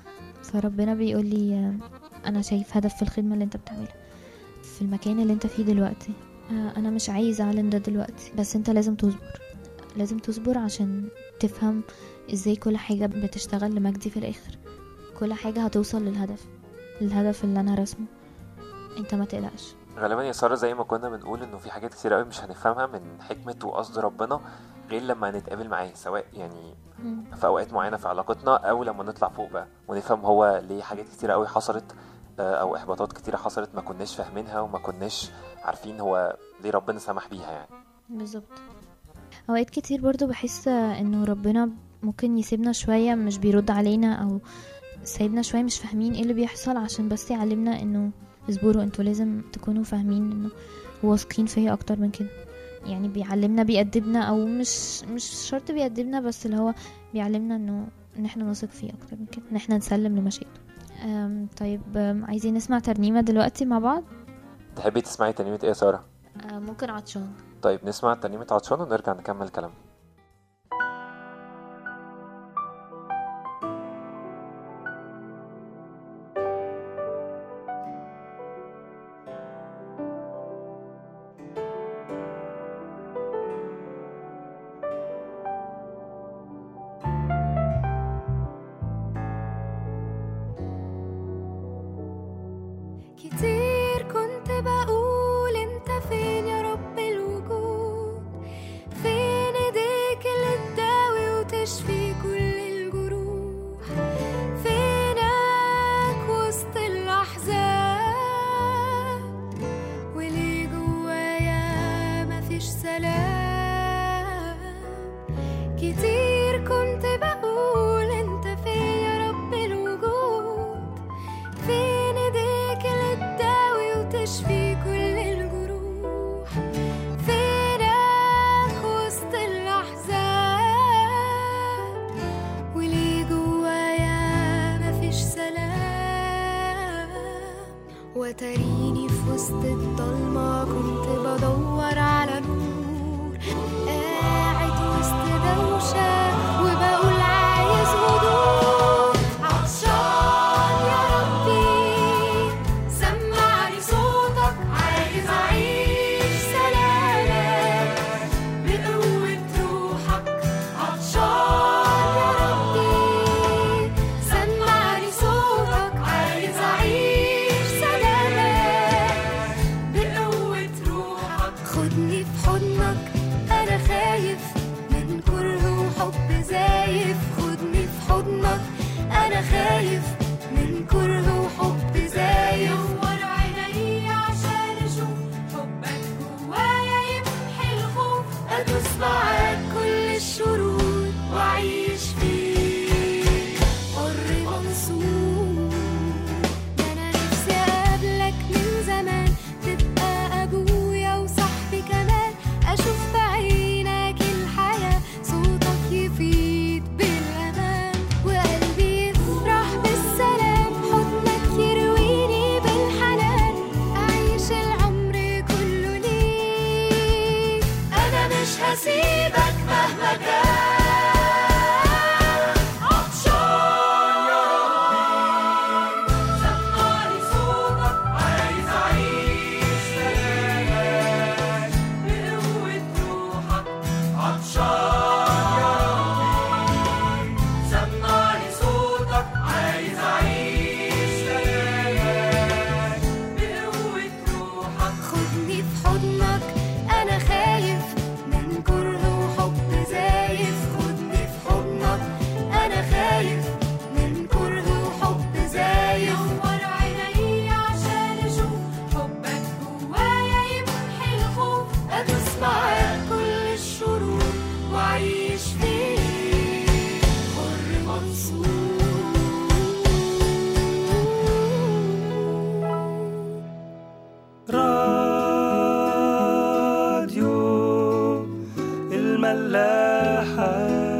فربنا بيقول لي آه، انا شايف هدف في الخدمه اللي انت بتعملها في المكان اللي انت فيه دلوقتي آه، انا مش عايز اعلن ده دلوقتي بس انت لازم تصبر لازم تصبر عشان تفهم ازاي كل حاجه بتشتغل لمجدي في الاخر كل حاجه هتوصل للهدف للهدف اللي انا رسمه انت ما تقلقش غالبا يا ساره زي ما كنا بنقول انه في حاجات كتير قوي مش هنفهمها من حكمه وقصد ربنا غير لما نتقابل معاه سواء يعني مم. في اوقات معينه في علاقتنا او لما نطلع فوق بقى ونفهم هو ليه حاجات كتيره قوي حصلت آه، او احباطات كتيره حصلت ما كناش فاهمينها وما كناش عارفين هو ليه ربنا سمح بيها يعني بالظبط اوقات كتير برضو بحس انه ربنا ممكن يسيبنا شوية مش بيرد علينا او سايبنا شوية مش فاهمين ايه اللي بيحصل عشان بس يعلمنا انه اصبروا انتوا لازم تكونوا فاهمين انه واثقين فيا اكتر من كده يعني بيعلمنا بيأدبنا او مش مش شرط بيأدبنا بس اللي هو بيعلمنا انه ان احنا نثق فيه اكتر من كده ان احنا نسلم لمشيئته أم، طيب أم، عايزين نسمع ترنيمة دلوقتي مع بعض تحبي تسمعي ترنيمه ايه يا ساره أم، ممكن عطشان طيب نسمع ترنيمه عطشان ونرجع نكمل كلام كتير كنت بقول انت فين يا رب الوجود فين ايديك اللي تداوي وتشفي كل الجروح فينك وسط الاحزان وليه جوايا مفيش سلام كتير كنت بقول انت فين يا رب الوجود فين ايديك اللي تداوي وتشفي كل الجروح فينك وسط الاحزان وليه جوايا مفيش سلام وتريني في وسط الضلمة كنت بدور على نور قاعد وسط دوشة وبقول عايز هدوء عطشان يا ربي سمعني صوتك عايز أعيش سلامك بقوة روحك عطشان يا ربي سمعني صوتك عايز أعيش سلامك بقوة روحك خدني في حضنك أنا خايف من كره وحب زايف خدني في حضنك أنا خايف من كره وحب زايف نور عيني عشان أشوف حبك جوايا يمحي الخوف أدوس معاك كل الشوق هسيبك مهما كان عطشان يا ربي سمعني صوتك عايز أعيش سلامك بقوة روحك عطشان يا ربي سمعني صوتك عايز أعيش سلامك بقوة روحك خدني في حضنك أنا خايف من كره وحب زايف خدني في حضنك أنا خايف من كره وحب زايف نور عيني عشان أشوف حبك جوايا يمحي الخوف أدوس معاك كل الشرور وأعيش فيه حر منصور راديو الملاحة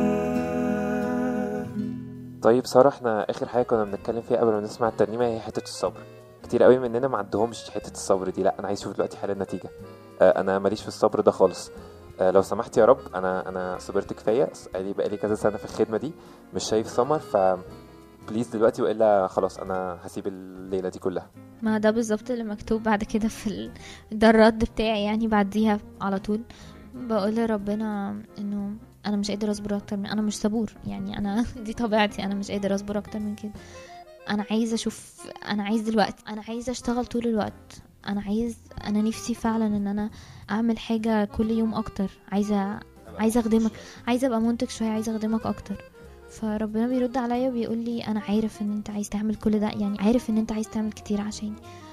طيب سارة احنا اخر حاجة كنا بنتكلم فيها قبل ما نسمع الترنيمة هي حتة الصبر كتير قوي مننا ما عندهمش حتة الصبر دي لا انا عايز اشوف دلوقتي حل النتيجة آه انا ماليش في الصبر ده خالص آه لو سمحت يا رب انا انا صبرت كفاية بقالي بقالي كذا سنة في الخدمة دي مش شايف ثمر ف بليز دلوقتي والا خلاص انا هسيب الليلة دي كلها ما ده بالظبط اللي مكتوب بعد كده في ال... ده الرد بتاعي يعني بعديها على طول بقول لربنا انه انا مش قادر اصبر اكتر من انا مش صبور يعني انا دي طبيعتي انا مش قادر اصبر اكتر من كده انا عايزه اشوف انا عايز دلوقتي انا عايزه اشتغل طول الوقت انا عايز انا نفسي فعلا ان انا اعمل حاجه كل يوم اكتر عايزه عايزه اخدمك عايزه ابقى منتج شويه عايزه اخدمك اكتر فربنا بيرد عليا وبيقول لي انا عارف ان انت عايز تعمل كل ده يعني عارف ان انت عايز تعمل كتير عشاني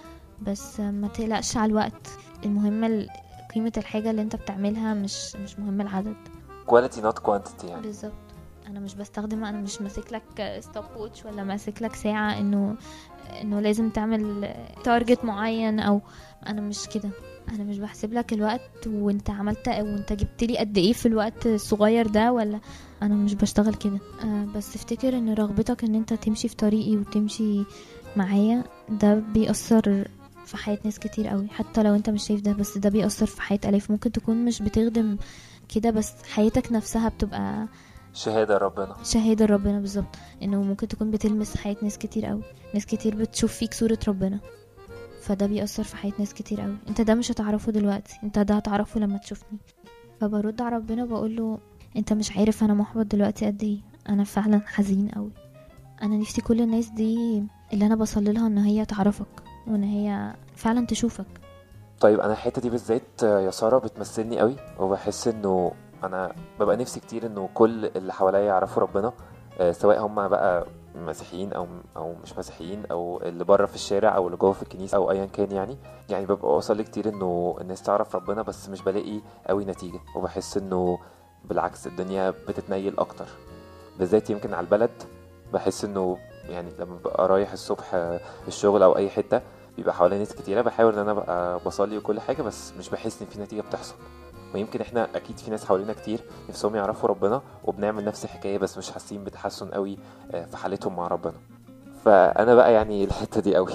بس ما تقلقش على الوقت المهم ال- قيمة الحاجة اللي انت بتعملها مش مش مهم العدد quality not quantity يعني بالظبط انا مش بستخدم انا مش ماسك لك ستوب ووتش ولا ماسك لك ساعة انه انه لازم تعمل تارجت معين او انا مش كده انا مش بحسب لك الوقت وانت عملت وانت جبت لي قد ايه في الوقت الصغير ده ولا انا مش بشتغل كده آه بس افتكر ان رغبتك ان انت تمشي في طريقي وتمشي معايا ده بيأثر في حياة ناس كتير قوي حتى لو انت مش شايف ده بس ده بيأثر في حياة ألاف ممكن تكون مش بتخدم كده بس حياتك نفسها بتبقى شهادة ربنا شهادة ربنا بالظبط انه ممكن تكون بتلمس حياة ناس كتير قوي ناس كتير بتشوف فيك صورة ربنا فده بيأثر في حياة ناس كتير قوي انت ده مش هتعرفه دلوقتي انت ده هتعرفه لما تشوفني فبرد على ربنا وبقول له انت مش عارف انا محبط دلوقتي قد ايه انا فعلا حزين قوي انا نفسي كل الناس دي اللي انا بصلي لها ان هي تعرفك وان هي فعلا تشوفك طيب انا الحته دي بالذات يا ساره بتمثلني قوي وبحس انه انا ببقى نفسي كتير انه كل اللي حواليا يعرفوا ربنا آه، سواء هم بقى مسيحيين او او مش مسيحيين او اللي بره في الشارع او اللي جوه في الكنيسه او ايا كان يعني يعني ببقى اوصل كتير انه الناس تعرف ربنا بس مش بلاقي قوي نتيجه وبحس انه بالعكس الدنيا بتتنيل اكتر بالذات يمكن على البلد بحس انه يعني لما ببقى رايح الصبح آه، الشغل او اي حته بيبقى حواليا ناس كتيرة بحاول ان انا ابقى بصلي وكل حاجة بس مش بحس ان في نتيجة بتحصل ويمكن احنا اكيد في ناس حوالينا كتير نفسهم يعرفوا ربنا وبنعمل نفس الحكاية بس مش حاسين بتحسن قوي آه، في حالتهم مع ربنا فانا بقى يعني الحتة دي قوي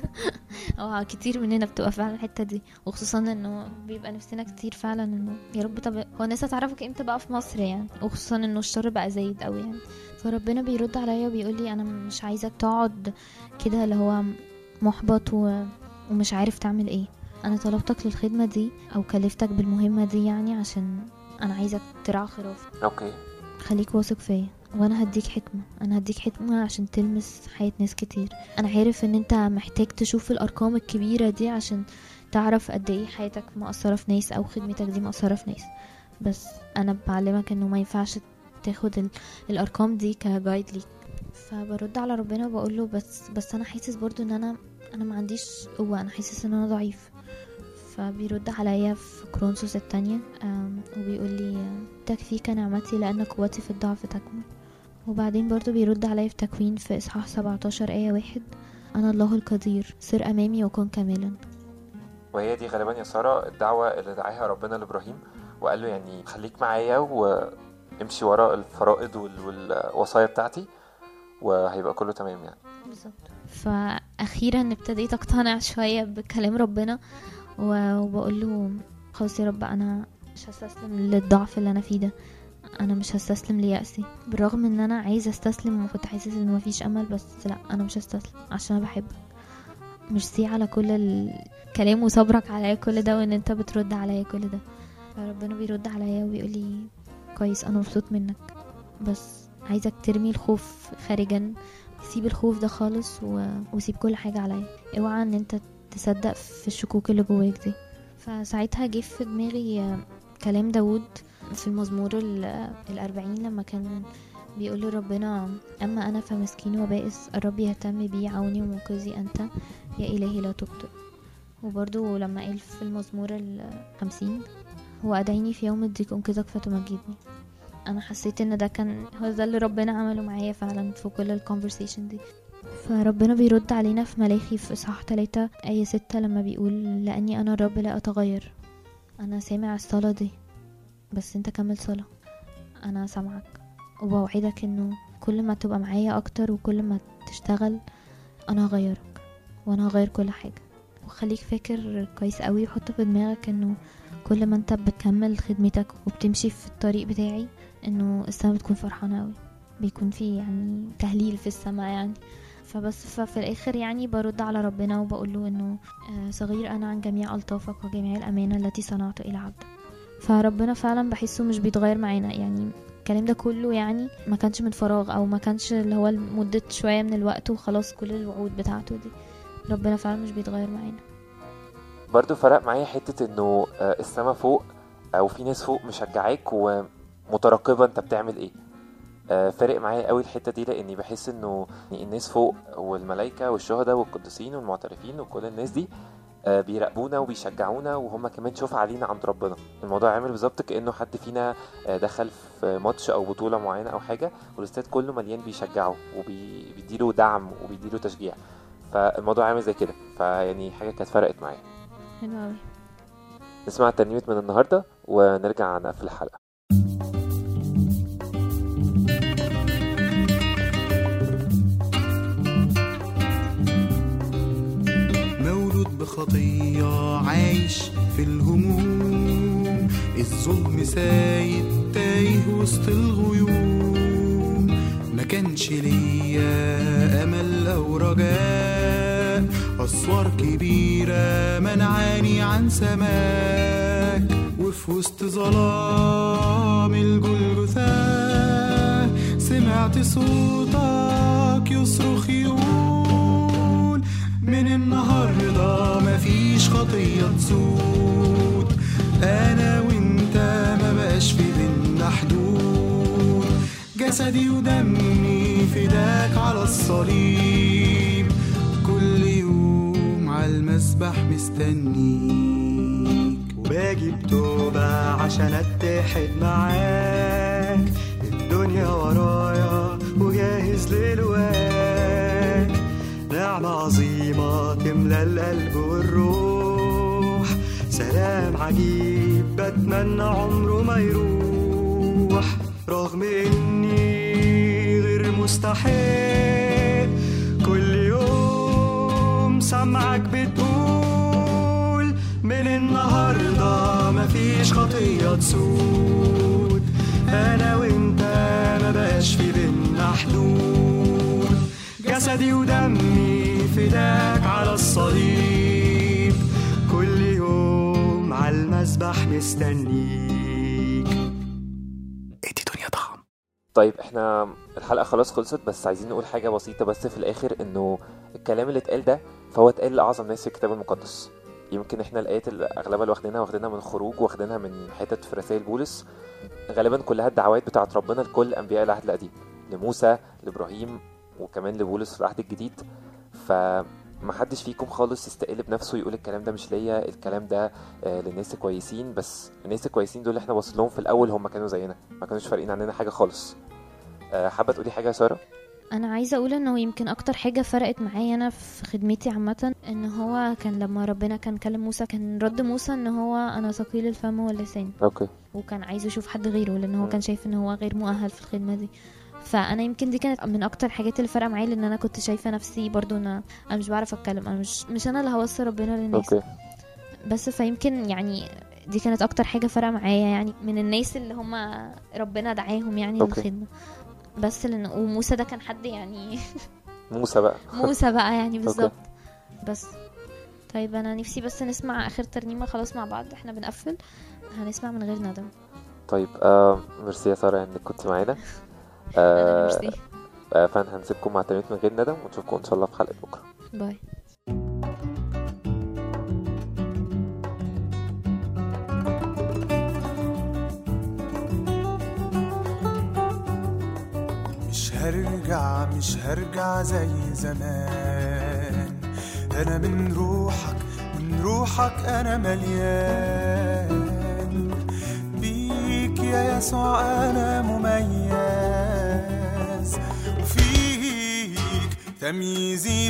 اه كتير مننا بتبقى فعلا الحته دي وخصوصا انه بيبقى نفسنا كتير فعلا انه يا رب طب هو الناس هتعرفك امتى بقى في مصر يعني وخصوصا انه الشر بقى زايد قوي يعني فربنا بيرد عليا وبيقول لي انا مش عايزك تقعد كده اللي هو محبط و... ومش عارف تعمل ايه انا طلبتك للخدمه دي او كلفتك بالمهمه دي يعني عشان انا عايزك ترعى خرافي اوكي خليك واثق فيا وانا هديك حكمة انا هديك حكمة عشان تلمس حياة ناس كتير انا عارف ان انت محتاج تشوف الارقام الكبيرة دي عشان تعرف قد ايه حياتك مأثرة في ناس او خدمتك دي مأثرة في ناس بس انا بعلمك انه ما ينفعش تاخد ال- الارقام دي كجايد ليك فبرد على ربنا وبقول له بس بس انا حاسس برضو ان انا انا ما عنديش قوة انا حاسس ان انا ضعيف فبيرد عليا في كرونسوس التانية آم، وبيقول لي تكفيك نعمتي لأن قوتي في الضعف تكمن وبعدين برضو بيرد عليا في تكوين في إصحاح 17 آية واحد أنا الله القدير سر أمامي وكن كاملا وهي دي غالبا يا سارة الدعوة اللي دعاها ربنا لإبراهيم وقال له يعني خليك معايا وامشي وراء الفرائض وال- والوصايا بتاعتي وهيبقى كله تمام يعني بالظبط فأخيرا ابتديت أقتنع شوية بكلام ربنا و- وبقول له خلاص يا رب أنا مش هستسلم للضعف اللي انا فيه ده انا مش هستسلم ليأسي بالرغم ان انا عايزه استسلم وكنت حاسس ان مفيش امل بس لا انا مش هستسلم عشان انا بحبك ميرسي على كل الكلام وصبرك عليا كل ده وان انت بترد عليا كل ده فربنا بيرد عليا وبيقول لي كويس انا مبسوط منك بس عايزك ترمي الخوف خارجا سيب الخوف ده خالص و... وسيب كل حاجه عليا اوعى ان انت تصدق في الشكوك اللي جواك دي فساعتها جه في دماغي آه، كلام داود في المزمور ال- الأربعين لما كان بيقول لربنا أما أنا فمسكين وبائس الرب يهتم بي عوني ومنقذي أنت يا إلهي لا تبطئ وبرضو لما قال في المزمور الخمسين هو أدعيني في يوم الضيق أنقذك فتمجدني أنا حسيت إن ده كان هو ده اللي ربنا عمله معايا فعلا في كل الكونفرسيشن دي فربنا بيرد علينا في ملاخي في إصحاح 3 آية 6 لما بيقول لأني أنا الرب لا أتغير أنا سامع الصلاة دي بس أنت كمل صلاة أنا سامعك وبوعدك إنه كل ما تبقى معايا أكتر وكل ما تشتغل أنا هغيرك وأنا هغير كل حاجة وخليك فاكر كويس قوي وحط في دماغك إنه كل ما أنت بتكمل خدمتك وبتمشي في الطريق بتاعي إنه السما بتكون فرحانة قوي بيكون في يعني تهليل في السماء يعني فبس ففي الاخر يعني برد على ربنا وبقول له انه آه، صغير انا عن جميع الطافك وجميع الامانه التي صنعت الى عبدك فربنا فعلا بحسه مش بيتغير معانا يعني الكلام ده كله يعني ما كانش من فراغ او ما كانش اللي هو لمده شويه من الوقت وخلاص كل الوعود بتاعته دي ربنا فعلا مش بيتغير معانا برضو فرق معايا حتة انه آه، السما فوق او في ناس فوق مشجعاك ومترقبة انت بتعمل ايه آه، فارق معايا قوي الحتة دي لاني بحس انه الناس فوق والملائكة والشهداء والقديسين والمعترفين وكل الناس دي آه، بيراقبونا وبيشجعونا وهم كمان شوف علينا عند ربنا الموضوع عامل بالظبط كانه حد فينا آه، دخل في ماتش او بطوله معينه او حاجه والاستاد كله مليان بيشجعه وبيديله دعم وبيديله تشجيع فالموضوع عامل زي كده فيعني حاجه كانت فرقت معايا حلو قوي نسمع الترنيمة من النهاردة ونرجع نقفل الحلقة مولود بخطية عايش في الهموم الظلم سايد تايه وسط الغيوم ما كانش ليا أمل أو رجاء أسوار كبيرة منعاني عن سماك وفي وسط ظلام الجلجثة سمعت صوتك يصرخ يقول من النهاردة مفيش خطية تسود أنا وأنت ما بقاش في بينا حدود جسدي ودمي فداك على الصليب كل يوم على المسبح مستنيك وباجي بتوبة عشان اتحد معاك الدنيا ورايا وجاهز للواك نعمة عظيمة تملى القلب والروح سلام عجيب بتمنى عمره ما يروح رغم اني غير مستحيل كل يوم سمعك بتقول من النهاردة مفيش خطية تسود أنا وأنت ما بقاش في بينا حدود جسدي ودمي فداك على الصليب كل يوم على المسبح مستنيك ادي دنيا طعم طيب احنا الحلقة خلاص خلصت بس عايزين نقول حاجة بسيطة بس في الآخر انه الكلام اللي اتقال ده فهو اتقال لأعظم ناس في الكتاب المقدس يمكن احنا الآيات اللي أغلبها اللي واخدينها واخدينها من خروج واخدينها من حتت في رسائل بولس غالبا كلها الدعوات بتاعت ربنا لكل أنبياء العهد القديم لموسى لإبراهيم وكمان لبولس في العهد الجديد فما حدش فيكم خالص يستقل بنفسه يقول الكلام ده مش ليا الكلام ده آه، للناس الكويسين بس الناس الكويسين دول اللي احنا واصل لهم في الاول هم كانوا زينا ما كانوش فارقين عننا حاجه خالص آه، حابه تقولي حاجه يا ساره انا عايزه اقول انه يمكن اكتر حاجه فرقت معايا انا في خدمتي عامه ان هو كان لما ربنا كان كلم موسى كان رد موسى ان هو انا ثقيل الفم واللسان اوكي وكان عايز يشوف حد غيره لان هو مم. كان شايف ان هو غير مؤهل في الخدمه دي فانا يمكن دي كانت من اكتر الحاجات اللي فرق معايا لان انا كنت شايفه نفسي برضو انا انا مش بعرف اتكلم انا مش مش انا اللي هوصل ربنا للناس اوكي بس فيمكن يعني دي كانت اكتر حاجه فارقه معايا يعني من الناس اللي هم ربنا دعاهم يعني أوكي. للخدمه بس لان وموسى ده كان حد يعني موسى بقى موسى بقى يعني بالظبط بس طيب انا نفسي بس نسمع اخر ترنيمه خلاص مع بعض احنا بنقفل هنسمع من غير ندم طيب آه ميرسي يا ساره انك كنت معانا انا آه ميرسي آه فان هنسيبكم مع ترنيمه من غير ندم ونشوفكم ان شاء الله في حلقه بكره باي مش هرجع مش هرجع زي زمان انا من روحك من روحك انا مليان بيك يا يسوع انا مميز وفيك تمييزي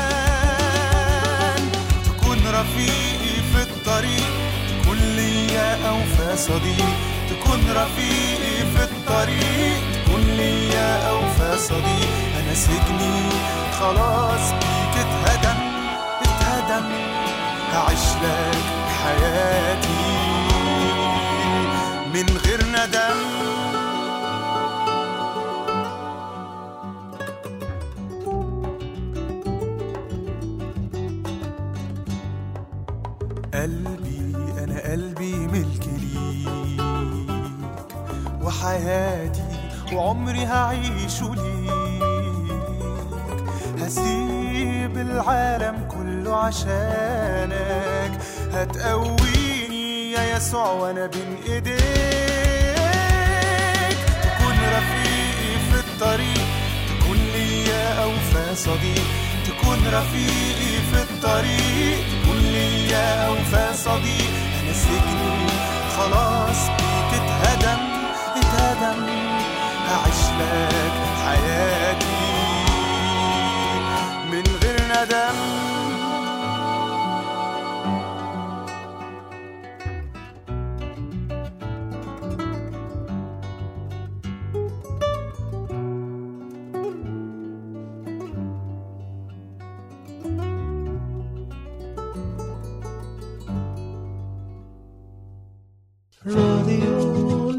بان تكون رفيقي في الطريق تكون ليا اوفى صديق تكون رفيقي في الطريق تكون ليا اوفى صديق انا سجني خلاص بيك اتهدم اتهدم هعيش لك حياتي من غير ندم قلبي أنا قلبي ملك ليك وحياتي وعمري هعيشه ليك هسيب العالم كله عشانك هتقويني يا يسوع وانا بين ايديك تكون رفيقي في الطريق تكون ليا اوفى صديق تكون رفيقي في الطريق تكون ليا اوفى صديق انا سجني خلاص بيك اتهدم اتهدم هعيش لك حياتي من غير ندم راديو